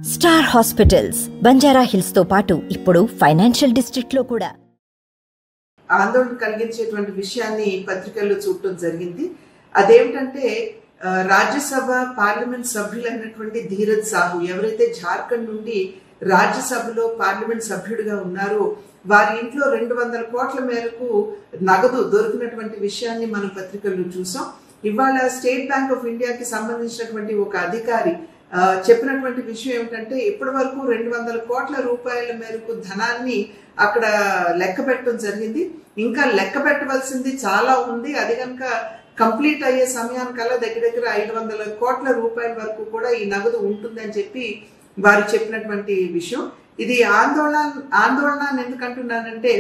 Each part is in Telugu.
స్టార్ హాస్పిటల్స్ బంజారా హిల్స్ తో పాటు ఇప్పుడు ఫైనాన్షియల్ డిస్ట్రిక్ట్ లో కూడా ఆందోళన కలిగించేటువంటి విషయాన్ని పత్రికల్లో చూడటం జరిగింది అదేమిటంటే ఆ, రాజ్యసభ పార్లమెంట్ సభ్యులైనటువంటి ధీరజ్ సాహు ఎవరైతే జార్ఖండ్ నుండి రాజ్యసభలో పార్లమెంట్ సభ్యుడిగా ఉన్నారో వారి ఇంట్లో రెండు వందల కోట్ల మేరకు నగదు దొరికినటువంటి విషయాన్ని మనం పత్రికల్లో చూసాం ఇవాళ స్టేట్ బ్యాంక్ ఆఫ్ ఇండియాకి సంబంధించినటువంటి ఒక అధికారి ఆ, చెప్పినటువంటి విషయం ఏమిటంటే ఇప్పటి వరకు రెండు వందల కోట్ల రూపాయల మేరకు ధనాన్ని అక్కడ లెక్క పెట్టడం జరిగింది ఇంకా లెక్క పెట్టవలసింది చాలా ఉంది అది కనుక కంప్లీట్ అయ్యే సమయానికల్లా దగ్గర దగ్గర ఐదు వందల కోట్ల రూపాయల వరకు కూడా ఈ నగదు ఉంటుందని చెప్పి వారు చెప్పినటువంటి విషయం ఇది ఆందోళన ఆందోళన అని ఎందుకు అంటున్నానంటే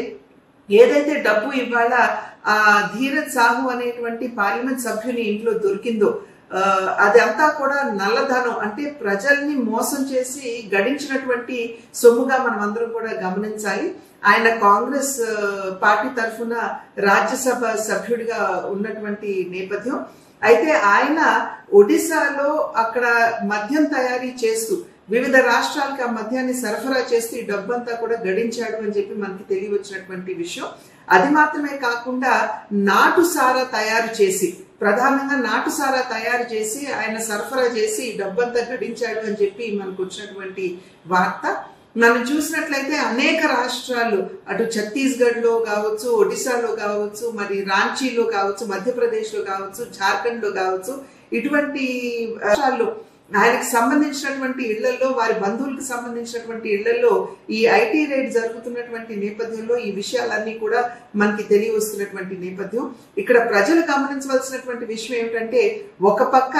ఏదైతే డబ్బు ఇవాళ ఆ ధీరజ్ సాహు అనేటువంటి పార్లమెంట్ సభ్యుని ఇంట్లో దొరికిందో ఆ, అదంతా కూడా నల్లధనం అంటే ప్రజల్ని మోసం చేసి గడించినటువంటి సొమ్ముగా మనం అందరం కూడా గమనించాలి ఆయన కాంగ్రెస్ ఆ, పార్టీ తరఫున రాజ్యసభ సభ్యుడిగా ఉన్నటువంటి నేపథ్యం అయితే ఆయన ఒడిశాలో అక్కడ మద్యం తయారీ చేస్తూ వివిధ రాష్ట్రాలకు ఆ మద్యాన్ని సరఫరా చేస్తూ ఈ డబ్బంతా కూడా గడించాడు అని చెప్పి మనకి తెలియవచ్చినటువంటి విషయం అది మాత్రమే కాకుండా నాటు సారా తయారు చేసి ప్రధానంగా నాటు సారా తయారు చేసి ఆయన సరఫరా చేసి ఈ డబ్బంతా గడించాడు అని చెప్పి మనకు వచ్చినటువంటి వార్త మనం చూసినట్లయితే అనేక రాష్ట్రాలు అటు ఛత్తీస్గఢ్ లో కావచ్చు ఒడిశాలో కావచ్చు మరి రాంచీలో కావచ్చు మధ్యప్రదేశ్ లో కావచ్చు జార్ఖండ్ లో కావచ్చు ఇటువంటి రాష్ట్రాల్లో ఆయనకు సంబంధించినటువంటి ఇళ్లలో వారి బంధువులకు సంబంధించినటువంటి ఇళ్లలో ఈ ఐటీ రేట్ జరుగుతున్నటువంటి నేపథ్యంలో ఈ విషయాలన్నీ కూడా మనకి తెలియవస్తున్నటువంటి నేపథ్యం ఇక్కడ ప్రజలు గమనించవలసినటువంటి విషయం ఏమిటంటే ఒక పక్క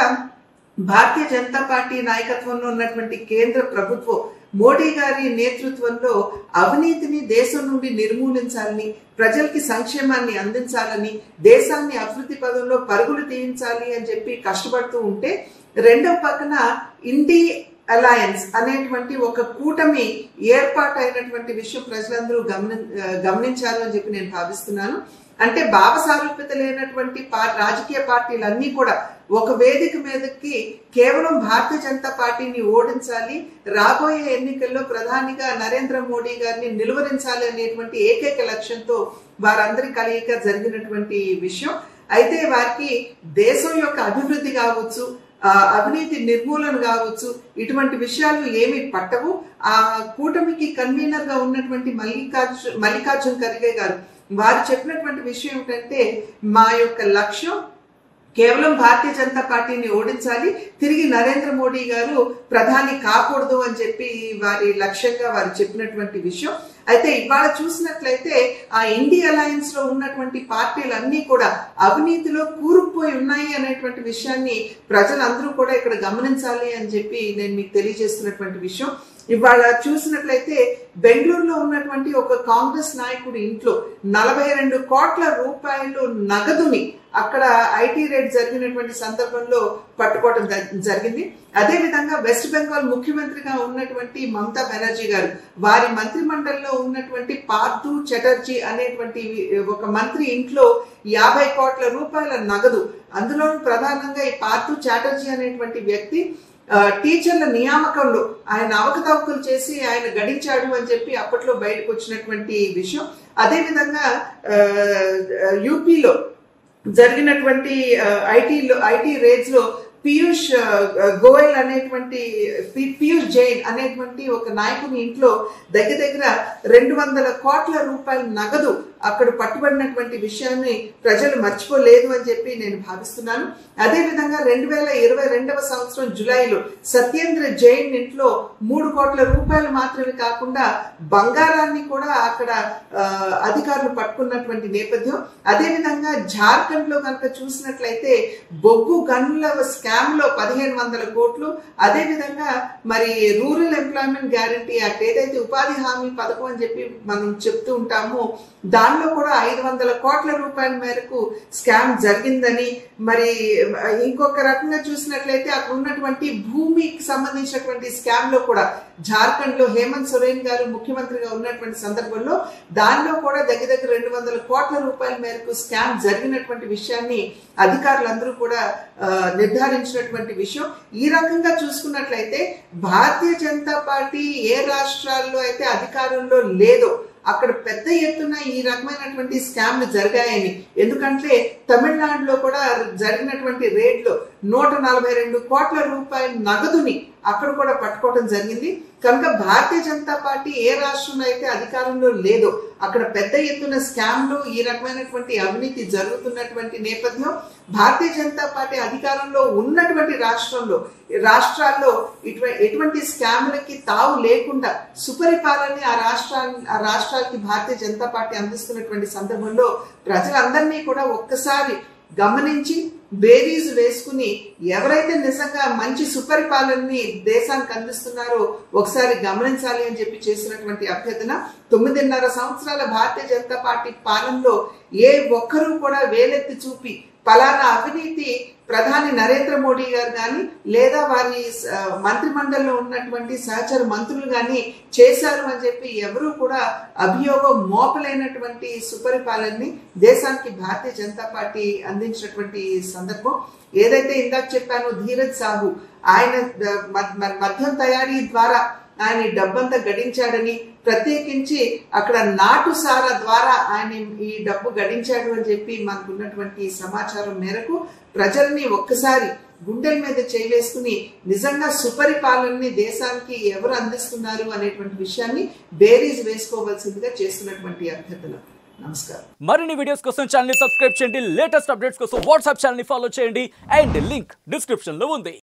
భారతీయ జనతా పార్టీ నాయకత్వంలో ఉన్నటువంటి కేంద్ర ప్రభుత్వం మోడీ గారి నేతృత్వంలో అవినీతిని దేశం నుండి నిర్మూలించాలని ప్రజలకి సంక్షేమాన్ని అందించాలని దేశాన్ని అభివృద్ధి పదంలో పరుగులు తీయించాలి అని చెప్పి కష్టపడుతూ ఉంటే రెండవ పక్కన ఇండి అలయన్స్ అనేటువంటి ఒక కూటమి ఏర్పాటైనటువంటి విషయం ప్రజలందరూ గమని గమనించారు అని చెప్పి నేను భావిస్తున్నాను అంటే భావ సారూప్యత లేనటువంటి పా- రాజకీయ పార్టీలన్నీ కూడా ఒక వేదిక మీదకి కేవలం భారతీయ జనతా పార్టీని ఓడించాలి రాబోయే ఎన్నికల్లో ప్రధానిగా నరేంద్ర మోడీ గారిని నిలువరించాలి అనేటువంటి ఏకైక లక్ష్యంతో వారందరి కలయిక జరిగినటువంటి విషయం అయితే వారికి దేశం యొక్క అభివృద్ధి కావచ్చు ఆ, అవినీతి నిర్మూలన కావచ్చు ఇటువంటి విషయాలు ఏమీ పట్టవు ఆ కూటమికి కన్వీనర్ గా ఉన్నటువంటి మల్లికార్జున్ మల్లికార్జున్ ఖర్గే గారు వారు చెప్పినటువంటి విషయం ఏమిటంటే మా యొక్క లక్ష్యం కేవలం భారతీయ జనతా పార్టీని ఓడించాలి తిరిగి నరేంద్ర మోడీ గారు ప్రధాని కాకూడదు అని చెప్పి వారి లక్ష్యంగా వారు చెప్పినటువంటి విషయం అయితే ఇవాళ చూసినట్లయితే ఆ ఇండి అలయన్స్ లో ఉన్నటువంటి పార్టీలన్నీ కూడా అవినీతిలో కూరుకుపోయి ఉన్నాయి అనేటువంటి విషయాన్ని ప్రజలందరూ కూడా ఇక్కడ గమనించాలి అని చెప్పి నేను మీకు తెలియజేస్తున్నటువంటి విషయం ఇవాళ చూసినట్లయితే బెంగళూరులో ఉన్నటువంటి ఒక కాంగ్రెస్ నాయకుడి ఇంట్లో నలభై రెండు కోట్ల రూపాయలు నగదుని అక్కడ ఐటీ రేట్ జరిగినటువంటి సందర్భంలో పట్టుకోవడం జ- జరిగింది అదే విధంగా వెస్ట్ బెంగాల్ ముఖ్యమంత్రిగా ఉన్నటువంటి మమతా బెనర్జీ గారు వారి మంత్రి మండలిలో ఉన్నటువంటి పార్థు చటర్జీ అనేటువంటి ఒక మంత్రి ఇంట్లో యాభై కోట్ల రూపాయల నగదు అందులో ప్రధానంగా ఈ పార్థు చాటర్జీ అనేటువంటి వ్యక్తి ఆ, టీచర్ల నియామకంలో ఆయన అవకతవకలు చేసి ఆయన గడించాడు అని చెప్పి అప్పట్లో బయటకు వచ్చినటువంటి విషయం అదే విధంగా ఆ, యూపీలో జరిగినటువంటి ఐటీలో ఐటీ రేట్స్ లో పీయూష్ ఆ, గోయల్ అనేటువంటి పి- పీయూష్ జైన్ అనేటువంటి ఒక నాయకుని ఇంట్లో దగ్గర దగ్గర రెండు వందల కోట్ల రూపాయల నగదు అక్కడ పట్టుబడినటువంటి విషయాన్ని ప్రజలు మర్చిపోలేదు అని చెప్పి నేను భావిస్తున్నాను అదే విధంగా రెండు వేల ఇరవై రెండవ సంవత్సరం జులైలో సత్యేంద్ర జైన్ ఇంట్లో మూడు కోట్ల రూపాయలు మాత్రమే కాకుండా బంగారాన్ని కూడా అక్కడ ఆ, అధికారులు పట్టుకున్నటువంటి నేపథ్యం అదే విధంగా జార్ఖండ్ లో కనుక చూసినట్లయితే బొగ్గు గనుల స్కామ్ లో పదిహేను వందల కోట్లు అదే విధంగా మరి రూరల్ ఎంప్లాయ్మెంట్ గ్యారంటీ యాక్ట్ ఏదైతే ఉపాధి హామీ పథకం అని చెప్పి మనం చెప్తూ ఉంటామో దాంట్లో దానిలో కూడా ఐదు వందల కోట్ల రూపాయల మేరకు స్కామ్ జరిగిందని మరి ఇంకొక రకంగా చూసినట్లయితే అక్కడ ఉన్నటువంటి భూమికి సంబంధించినటువంటి స్కామ్ లో కూడా జార్ఖండ్ లో హేమంత్ సొరేన్ గారు ముఖ్యమంత్రిగా ఉన్నటువంటి సందర్భంలో దానిలో కూడా దగ్గర దగ్గర రెండు వందల కోట్ల రూపాయల మేరకు స్కామ్ జరిగినటువంటి విషయాన్ని అధికారులందరూ కూడా ఆ, నిర్ధారించినటువంటి విషయం ఈ రకంగా చూసుకున్నట్లయితే భారతీయ జనతా పార్టీ ఏ రాష్ట్రాల్లో అయితే అధికారంలో లేదో అక్కడ పెద్ద ఎత్తున ఈ రకమైనటువంటి స్కామ్లు జరిగాయని ఎందుకంటే తమిళనాడులో కూడా జరిగినటువంటి రేట్లో నూట నలభై రెండు కోట్ల రూపాయల నగదుని అక్కడ కూడా పట్టుకోవడం జరిగింది కనుక భారతీయ జనతా పార్టీ ఏ రాష్ట్రంలో అయితే అధికారంలో లేదో అక్కడ పెద్ద ఎత్తున స్కామ్లు ఈ రకమైనటువంటి అవినీతి జరుగుతున్నటువంటి నేపథ్యం భారతీయ జనతా పార్టీ అధికారంలో ఉన్నటువంటి రాష్ట్రంలో రాష్ట్రాల్లో ఇటువంటి ఎటువంటి స్కామ్లకి తావు లేకుండా సుపరిపాలన ఆ రాష్ట్రాన్ని ఆ రాష్ట్రాలకి భారతీయ జనతా పార్టీ అందిస్తున్నటువంటి సందర్భంలో ప్రజలందరినీ కూడా ఒక్కసారి గమనించి బేరీస్ వేసుకుని ఎవరైతే నిజంగా మంచి సుపరిపాలనని దేశానికి అందిస్తున్నారో ఒకసారి గమనించాలి అని చెప్పి చేసినటువంటి అభ్యర్థన తొమ్మిదిన్నర సంవత్సరాల భారతీయ జనతా పార్టీ పాలనలో ఏ ఒక్కరూ కూడా వేలెత్తి చూపి పలానా అవినీతి ప్రధాని నరేంద్ర మోడీ గారు కానీ లేదా వారి ఆ, మంత్రిమండలిలో ఉన్నటువంటి సహచర మంత్రులు కానీ చేశారు అని చెప్పి ఎవరూ కూడా అభియోగం మోపలేనటువంటి సుపరిపాలనని దేశానికి భారతీయ జనతా పార్టీ అందించినటువంటి సందర్భం ఏదైతే ఇందాక చెప్పానో ధీరజ్ సాహు ఆయన ద- మ- మ- మద్యం తయారీ ద్వారా ఆయన ఈ డబ్బంతా గడించాడని ప్రత్యేకించి అక్కడ నాటు సారా ద్వారా ఆయన ఈ డబ్బు గడించాడు అని చెప్పి మనకున్నటువంటి సమాచారం మేరకు ప్రజల్ని ఒక్కసారి గుండెల మీద చేయవేసుకుని నిజంగా సుపరిపాలనని దేశానికి ఎవరు అందిస్తున్నారు అనేటువంటి విషయాన్ని బేరీజ్ వేసుకోవాల్సిందిగా చేస్తున్నటువంటి అభ్యర్థన నమస్కారం మరిన్ని వీడియోస్ కోసం ఛానల్ సబ్స్క్రైబ్ చేయండి లేటెస్ట్ అప్డేట్స్ కోసం వాట్సాప్ ఛానల్ ఫాలో చేయండి అండ్ లింక్ డిస్క్రిప్షన్ లో ఉంది